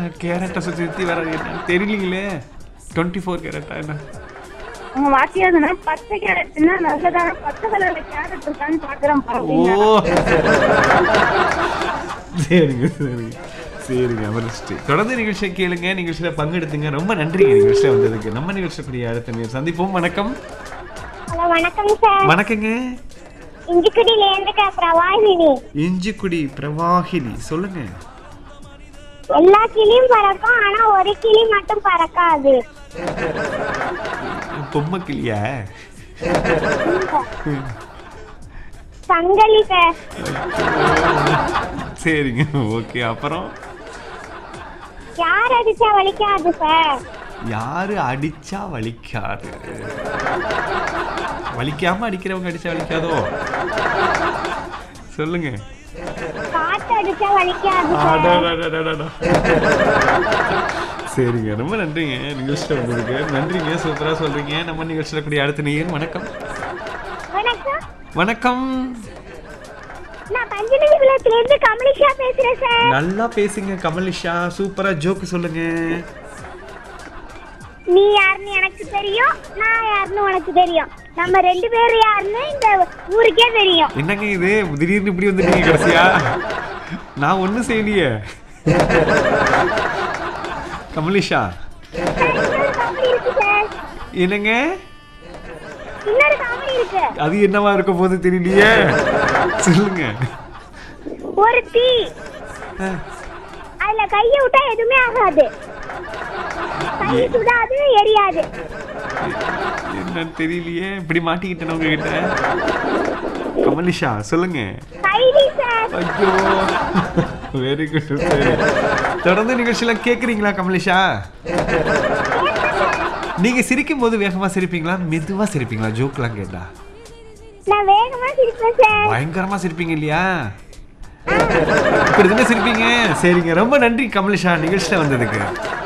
கேரட்டை சுற்றி சுற்றி வர என்ன தெரியலீங்களே டுவெண்ட்டி ஃபோர் கேரட்டா என்ன உங்க வாத்தியாதுன்னா பச்சை கேரட்னா நல்லதான பச்சை கலர்ல கேரட் இருக்கான்னு பாக்குறேன் ஓ பாருங்க சரிங்க சரிங்க சரிங்க அமரிஸ்ட்டு தொடர்ந்து நிகழ்ச்சியை கேளுங்க நிகழ்ச்சியில் பங்கெடுத்துங்க ரொம்ப நன்றிங்க நிகழ்ச்சியில் வந்ததுக்கு நம்ம நிகழ்ச்சிக்குரிய அடுத்த நேரம் சந்திப்போம் வணக்கம் ஹலோ வணக்கம் சார் வணக்கங்க இஞ்சிக்குடியில இருந்து பிரவாகினி இஞ்சிக்குடி பிரவாகினி சொல்லுங்க எல்லா கிளியும் பறக்கும் ஆனா ஒரு கிளி மட்டும் பறக்காது பொம்மை கிளியா சங்கலி சார் சரிங்க ஓகே அப்புறம் யார் அடிச்சா வலிக்காது சார் யாரு அடிச்சா வலிக்காது வலிக்காம அடிக்கிறவங்க அடிச்சா வலிக்காதோ சொல்லுங்க காத்து அடிச்சா வலிக்காது சார் அடடடடடடா. சரிங்க ரொம்ப நன்றிங்க நிகழ்ச்சியில் வந்ததுக்கு நன்றிங்க சூப்பரா சொல்றீங்க நம்ம நிகழ்ச்சியில் கூடிய அடுத்த நேயர் வணக்கம் வணக்கம் வணக்கம் நான் பஞ்சநதி குலத்துல இருந்து கமலிஷா பேசுறேன் சார் நல்லா பேசுங்க கமலிஷா சூப்பரா ஜோக்கு சொல்லுங்க நீ யாருன்னு எனக்கு தெரியும் நான் யாருன்னு உனக்கு தெரியும் நம்ம ரெண்டு பேரும் யாருன்னு இந்த ஊருக்கே தெரியும் என்னங்க இது திடீர்னு இப்படி வந்துட்டீங்க கடைசியா நான் ஒண்ணும் செய்யலையே கமலிஷா இன்னொரு காமெடி இருக்கு சார் என்னங்க இன்னொரு காமெடி இருக்கு அது என்னவா இருக்க போது தெரியலையே சொல்லுங்க ஒரு தீ ஆ, அதுல கைய விட்டா எதுவுமே ஆகாது கை சுடாது எரியாது என்னன்னு தெரியலையே இப்படி மாட்டிக்கிட்டேன் உங்ககிட்ட கமலிஷா சொல்லுங்க கைதி சார் ஐயோ வெரி குட் சரி தொடர்ந்து நிகழ்ச்சியில கேக்குறீங்களா கமலிஷா நீங்க சிரிக்கும் போது வேகமா சிரிப்பீங்களா மெதுவா சிரிப்பீங்களா ஜோக்லாம் கேட்டா நான் வேகமா சிரிப்பேன் சார் பயங்கரமா சிரிப்பீங்க இல்லையா இப்படி தானே சிரிப்பீங்க சரிங்க ரொம்ப நன்றி கமலிஷா நிகழ்ச்சியில வந்ததுக்கு